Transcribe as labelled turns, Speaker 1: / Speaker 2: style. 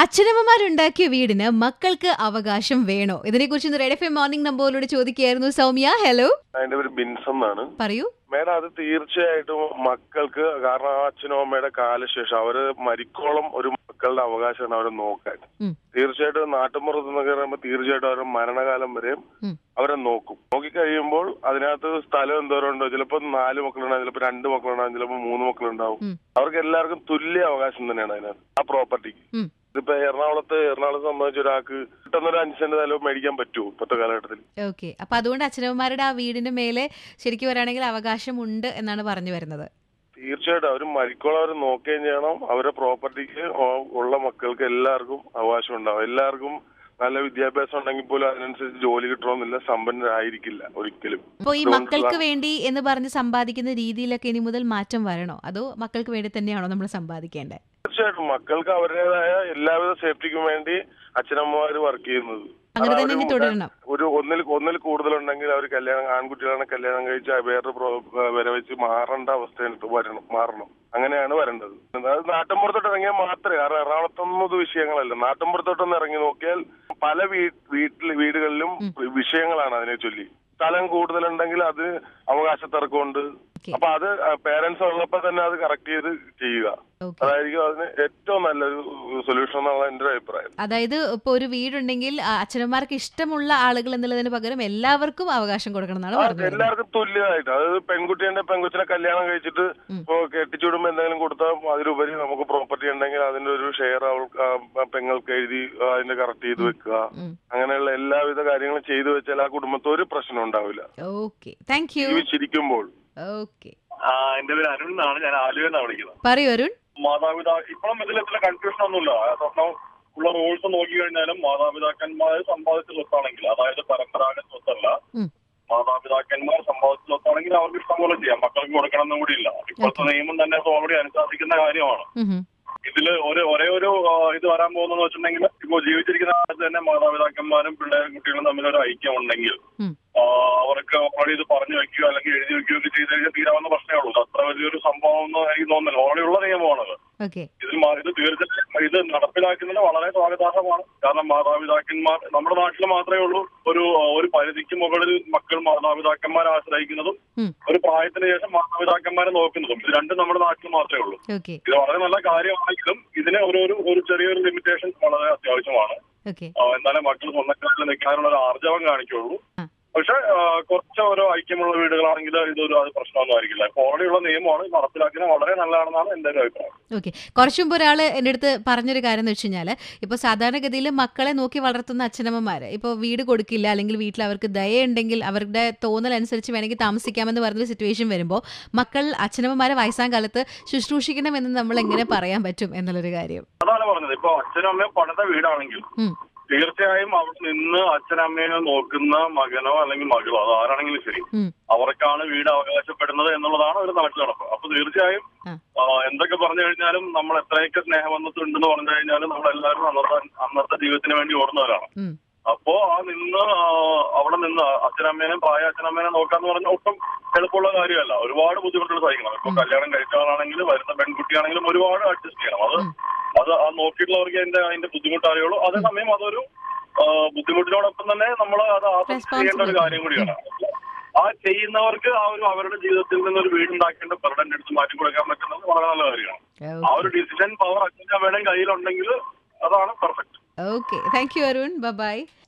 Speaker 1: അച്ഛനമ്മമാരുണ്ടാക്കിയ വീടിന് മക്കൾക്ക് അവകാശം വേണോ ഇതിനെക്കുറിച്ച് ഇന്ന് റെഡ് എഫ് എം മോർണിംഗ് നമ്പറിലൂടെ ചോദിക്കുകയായിരുന്നു സൗമ്യ ഹലോ
Speaker 2: അതിന്റെ പേര് ബിൻസ് എന്നാണ്
Speaker 1: പറയൂ
Speaker 2: മേഡം അത് തീർച്ചയായിട്ടും മക്കൾക്ക് കാരണം ആ അച്ഛനും അമ്മയുടെ കാലശേഷം അവര് മരിക്കോളം ഒരു മക്കളുടെ അവകാശമാണ് അവരെ നോക്കാൻ
Speaker 1: ഉം.
Speaker 2: തീർച്ചയായിട്ടും നാട്ടുമ്പുറത്ത് എന്നൊക്കെ പറയുമ്പോൾ തീർച്ചയായിട്ടും അവരുടെ മരണകാലം വരെയും
Speaker 1: ഉം.
Speaker 2: അവരെ നോക്കും നോക്കിക്കഴിയുമ്പോൾ അതിനകത്ത് സ്ഥലം എന്തോരം ഉണ്ടോ ചിലപ്പോൾ നാല് മക്കളുണ്ടാവും ചിലപ്പോൾ രണ്ട് മക്കളുണ്ടാവും ചിലപ്പോൾ മൂന്ന് മക്കളുണ്ടാവും
Speaker 1: ഉം.
Speaker 2: അവർക്ക് എല്ലാവർക്കും തുല്യ അവകാശം തന്നെയാണ് അതിനകത്ത് ആ പ്രോപ്പർട്ടിക്ക്
Speaker 1: ഉം.
Speaker 2: ഇതിപ്പോ എറണാകുളത്ത് എറണാകുളത്ത് സംബന്ധിച്ച ഒരാൾക്ക് പെട്ടെന്നൊരു അഞ്ച് സെന്റ് സ്ഥലം മേടിക്കാൻ പറ്റുമോ ഇപ്പോഴത്തെ കാലഘട്ടത്തിൽ
Speaker 1: ഓക്കെ അപ്പൊ അതുകൊണ്ട് അച്ഛനമ്മമാരുടെ ആ വീടിന് മേലെ ശരിക്കും പറയുകയാണെങ്കിൽ അവകാശമുണ്ട് എന്നാണ് പറഞ്ഞു വരുന്നത്
Speaker 2: തീർച്ചയായിട്ടും അവർ മരിക്കോളം അവർ നോക്കുകയും ചെയ്യണം അവരുടെ പ്രോപ്പർട്ടിക്ക് ഉള്ള മക്കൾക്ക് എല്ലാവർക്കും അവകാശം ഉണ്ടാവും എല്ലാവർക്കും നല്ല വിദ്യാഭ്യാസം ഉണ്ടെങ്കിൽ പോലും അതിനനുസരിച്ച് ജോലി കിട്ടണമെന്നില്ല സമ്പന്നരായിരിക്കില്ല ഒരിക്കലും
Speaker 1: അപ്പോൾ ഈ
Speaker 2: അതുകൊണ്ടുള്ള-
Speaker 1: മക്കൾക്ക് വേണ്ടി എന്ന് പറഞ്ഞ് സമ്പാദിക്കുന്ന രീതിയിലൊക്കെ ഇനി മുതൽ മാറ്റം വരണോ അതോ മക്കൾക്ക് വേണ്ടി തന്നെയാണോ നമ്മൾ സമ്പാദിക്കേണ്ടത്
Speaker 2: തീർച്ചയായിട്ടും മക്കൾക്ക് അവരുടേതായ എല്ലാവിധ സേഫ്റ്റിക്കും വേണ്ടി അച്ഛനമ്മമാര് വർക്ക് ചെയ്യുന്നത്
Speaker 1: അങ്ങനെ തന്നെ
Speaker 2: അവര്
Speaker 1: ഇനി തുടരണം
Speaker 2: ഒരു ഒന്നിൽ ഒന്നിൽ കൂടുതലുണ്ടെങ്കിൽ അവർ കല്യാണം ആൺകുട്ടികളാണ് കല്യാണം കഴിച്ച് വേറൊരു പ്രോ- വര വെച്ച് മാറേണ്ട അവസ്ഥ വരണം മാറണം അങ്ങനെയാണ് വരേണ്ടത് അത് നാട്ടിൻപുറത്തോട്ട് ഇറങ്ങിയാൽ മാത്രമേ കാരണം എറണാകുളത്തൊന്നും ഇത് വിഷയങ്ങളല്ല നാട്ടിൻപുറത്തോട്ടൊന്ന് ഇറങ്ങി നോക്കിയാൽ പല വീ- വീട്ടിൽ വീടുകളിലും വിഷയങ്ങളാണ് അതിനെ ചൊല്ലി സ്ഥലം കൂടുതലുണ്ടെങ്കിൽ അത് അവകാശ തർക്കമുണ്ട്
Speaker 1: ഓക്കെ
Speaker 2: അപ്പൊ അത് പേരൻസ് ഉള്ളപ്പോ തന്നെ അത് കറക്റ്റ് ചെയ്ത് ചെയ്യുക
Speaker 1: ഓക്കെ
Speaker 2: അതായിരിക്കും അതിന് ഏറ്റവും നല്ലൊരു സൊല്യൂഷൻ എന്നാണ് എന്റെ ഒരു അഭിപ്രായം
Speaker 1: അതായത് ഇപ്പൊ ഒരു വീടുണ്ടെങ്കിൽ ആ, അച്ഛനമ്മമാർക്ക് ഇഷ്ടമുള്ള ആളുകൾ എന്നുള്ളതിന് പകരം എല്ലാവർക്കും അവകാശം കൊടുക്കണം എന്നാണ്
Speaker 2: ആ,
Speaker 1: പറഞ്ഞു വരുന്നത്
Speaker 2: എല്ലാവർക്കും തുല്യമായിട്ട് അതായത് പെൺകുട്ടിയുടെ പെൺകൊച്ചിനെ കല്യാണം കഴിച്ചിട്ട്
Speaker 1: ഉം.
Speaker 2: ഇപ്പോ കെട്ടിച്ചുവിടുമ്പോ എന്തെങ്കിലും കൊടുത്താൽ അതിലുപരി നമുക്ക് പ്രോപ്പർട്ടി ഉണ്ടെങ്കിൽ അതിന്റെ ഒരു ഷെയർ അവൾക്ക് ആ, പെങ്ങൾക്ക് എഴുതി ആ, അതിന്റെ കറക്റ്റ് ചെയ്ത് വെക്കുക
Speaker 1: ഉം.
Speaker 2: അങ്ങനെയുള്ള എല്ലാവിധ കാര്യങ്ങളും ചെയ്തു വെച്ചാൽ ആ കുടുംബത്തിൽ ഒരു പ്രശ്നം ഉണ്ടാവില്ല
Speaker 1: ഓക്കെ താങ്ക് യു
Speaker 2: ജീവിച്ചിരിക്കുമ്പോൾ
Speaker 1: ഓക്കെ
Speaker 3: ആ, എന്റെ പേര് അരുൺ എന്നാണ് ഞാൻ ആലുവെന്നാണ് വിളിക്കുന്നത്
Speaker 1: പറയൂ അരുൺ
Speaker 3: മാതാപിതാ ഇപ്പോഴും ഇതിൽ ഇത്ര കൺഫ്യൂഷൻ ഒന്നുമില്ല കാരണം ഉള്ള റൂൾസ് നോക്കി കഴിഞ്ഞാലും മാതാപിതാക്കന്മാർ സമ്പാദിച്ച സ്വത്താണെങ്കിൽ അതായത് പരമ്പരാഗത സ്വത്തല്ല
Speaker 1: ഉം.
Speaker 3: മാതാപിതാക്കന്മാർ സമ്പാദിച്ച സ്വത്താണെങ്കിൽ അവർക്ക് ഇഷ്ടംപോലെ ചെയ്യാം മക്കൾക്ക് കൊടുക്കണം എന്നും കൂടി ഇല്ല ഇപ്പോഴത്തെ നിയമം തന്നെ അത് ഓൾറെഡി അനുശാസിക്കുന്ന കാര്യമാണ്
Speaker 1: ഉം ഹും.
Speaker 3: ഇതില് ഒരു ഒരേ ഒരു ആ, ഇത് വരാൻ പോകുന്നതെന്ന് വെച്ചിട്ടുണ്ടെങ്കിൽ ഇപ്പോൾ ജീവിച്ചിരിക്കുന്ന കാലത്ത് തന്നെ മാതാപിതാക്കന്മാരും പിള്ളേരും കുട്ടികളും തമ്മിൽ ഒരു ഐക്യം ഉണ്ടെങ്കിൽ
Speaker 1: ഉം.
Speaker 3: ആ, അവർക്ക് ഓൾറെഡി ഇത് പറഞ്ഞു വെക്കുകയോ അല്ലെങ്കിൽ എഴുതി വെക്കുകയോ ഒക്കെ ചെയ്ത് കഴിഞ്ഞാൽ തീരാവുന്ന പ്രശ്നമേ ഉള്ളൂ ഇത് അത്ര വലിയൊരു സംഭവം എന്ന് എനിക്ക് തോന്നുന്നില്ല ഓൾറെഡി ഉള്ള നിയമമാണത്
Speaker 1: ഓക്കെ
Speaker 3: ഇതിൽ മാ- ഇത് തീർച്ചയായും ഇത് നടപ്പിലാക്കുന്നത് വളരെ സ്വാഗതാർഹമാണ് കാരണം മാതാപിതാക്കന്മാർ നമ്മുടെ നാട്ടിൽ മാത്രമേ ഉള്ളൂ ഒരു ഒരു പരിധിക്ക് മുകളിൽ മക്കൾ മാതാപിതാക്കന്മാരെ ആശ്രയിക്കുന്നതും
Speaker 1: ഉം.
Speaker 3: ഒരു പ്രായത്തിന് ശേഷം മാതാപിതാക്കന്മാരെ നോക്കുന്നതും ഇത് രണ്ടും നമ്മുടെ നാട്ടിൽ മാത്രമേ ഉള്ളൂ
Speaker 1: ഓക്കെ
Speaker 3: ഇത് വളരെ നല്ല കാര്യമാണെങ്കിലും ഇതിന് ഒരു ഒരു ഒരു ചെറിയൊരു ലിമിറ്റേഷൻ വളരെ അത്യാവശ്യമാണ്
Speaker 1: ഓക്കെ
Speaker 3: ആ, എന്നാലേ മക്കൾ സ്വന്തം കാലിൽ നിൽക്കാനുള്ള ഒരു ആർജവം കാണിക്കുള്ളൂ
Speaker 1: ആ.
Speaker 3: പക്ഷെ ആ, കുറച്ച് ഓരോ ഐക്യമുള്ള വീടുകളാണെങ്കിൽ ഇതൊരു അത് പ്രശ്നമൊന്നും ആയിരിക്കില്ല ഇപ്പോൾ ഓൾറെഡി ഉള്ള നിയമമാണ് ഇത് നടപ്പിലാക്കുന്നത് വളരെ നല്ലതാണെന്നാണ് എന്റെ ഒരു അഭിപ്രായം
Speaker 1: ഓക്കെ കുറച്ചു മുമ്പ് ഒരാൾ എൻ്റെ അടുത്ത് പറഞ്ഞൊരു കാര്യം എന്ന് വെച്ച് കഴിഞ്ഞാൽ ഇപ്പോൾ സാധാരണഗതിയിൽ മക്കളെ നോക്കി വളർത്തുന്ന അച്ഛനമ്മമാർ ഇപ്പോൾ വീട് കൊടുക്കില്ല അല്ലെങ്കിൽ വീട്ടിൽ അവർക്ക് ദയുണ്ടെങ്കിൽ അവരുടെ തോന്നൽ അനുസരിച്ച് വേണമെങ്കിൽ താമസിക്കാമെന്ന് പറഞ്ഞൊരു സിറ്റുവേഷൻ വരുമ്പോൾ മക്കൾ അച്ഛനമ്മമാരെ വയസ്സാം കാലത്ത് ശുശ്രൂഷിക്കണമെന്ന് നമ്മൾ എങ്ങനെ പറയാൻ പറ്റും എന്നുള്ളൊരു കാര്യം
Speaker 3: അതാണ് പറഞ്ഞത് ഇപ്പൊ അച്ഛനും അമ്മയും പണിത വീടാണെങ്കിൽ
Speaker 1: ഉം.
Speaker 3: തീർച്ചയായും അവിടെ നിന്ന് അച്ഛനമ്മയെ നോക്കുന്ന മകനോ അല്ലെങ്കിൽ മകളോ അത് ആരാണെങ്കിലും ശരി
Speaker 1: ഉം.
Speaker 3: അവർക്കാണ് വീട് അവകാശപ്പെടുന്നത് എന്നുള്ളതാണ് ഒരു നാട്ടിൽ നടപ്പ് അപ്പൊ തീർച്ചയായും
Speaker 1: ആ.
Speaker 3: ആ, എന്തൊക്കെ പറഞ്ഞു കഴിഞ്ഞാലും നമ്മൾ എത്രയൊക്കെ സ്നേഹബന്ധത്തിൽ ഉണ്ടെന്ന് പറഞ്ഞു കഴിഞ്ഞാലും നമ്മളെല്ലാവരും അന്നത്തെ അന്നത്തെ ജീവിതത്തിന് വേണ്ടി ഓടുന്നവരാണ്
Speaker 1: ഉം.
Speaker 3: അപ്പോ ആ നിന്ന് ആ, അവിടെ നിന്ന് അച്ഛനമ്മേനും പ്രായ അച്ഛനമ്മേനെ നോക്കാന്ന് പറഞ്ഞ ഒട്ടും എളുപ്പമുള്ള കാര്യമല്ല ഒരുപാട് ബുദ്ധിമുട്ടുകൾ സഹിക്കണം ഇപ്പൊ കല്യാണം കഴിച്ച ആളാണെങ്കിലും വരുന്ന പെൺകുട്ടിയാണെങ്കിലും ഒരുപാട് അഡ്ജസ്റ്റ് ചെയ്യണം അത്
Speaker 1: ഉം.
Speaker 3: അത് ആ നോക്കിയിട്ടുള്ളവർക്ക് അതിന്റെ അതിന്റെ ബുദ്ധിമുട്ട് അറിയുള്ളൂ അതേസമയം അതൊരു ആ, ബുദ്ധിമുട്ടിനോടൊപ്പം തന്നെ നമ്മൾ അത് ആസ്വദിച്ച് ചെയ്യേണ്ട ഒരു കാര്യം കൂടിയാണ് ആ ചെയ്യുന്നവർക്ക് ആ ഒരു അവരുടെ ജീവിതത്തിൽ നിന്നൊരു വീടുണ്ടാക്കേണ്ട ബർഡൻ എടുത്ത് മാറ്റി കൊടുക്കാൻ പറ്റുന്നത് വളരെ നല്ല കാര്യമാണ് ആ ഒരു ഡിസിഷൻ പവർ അച്ഛനും അമ്മയുടെയും കയ്യിലുണ്ടെങ്കിൽ അതാണ് perfect
Speaker 1: okay thank you Arun by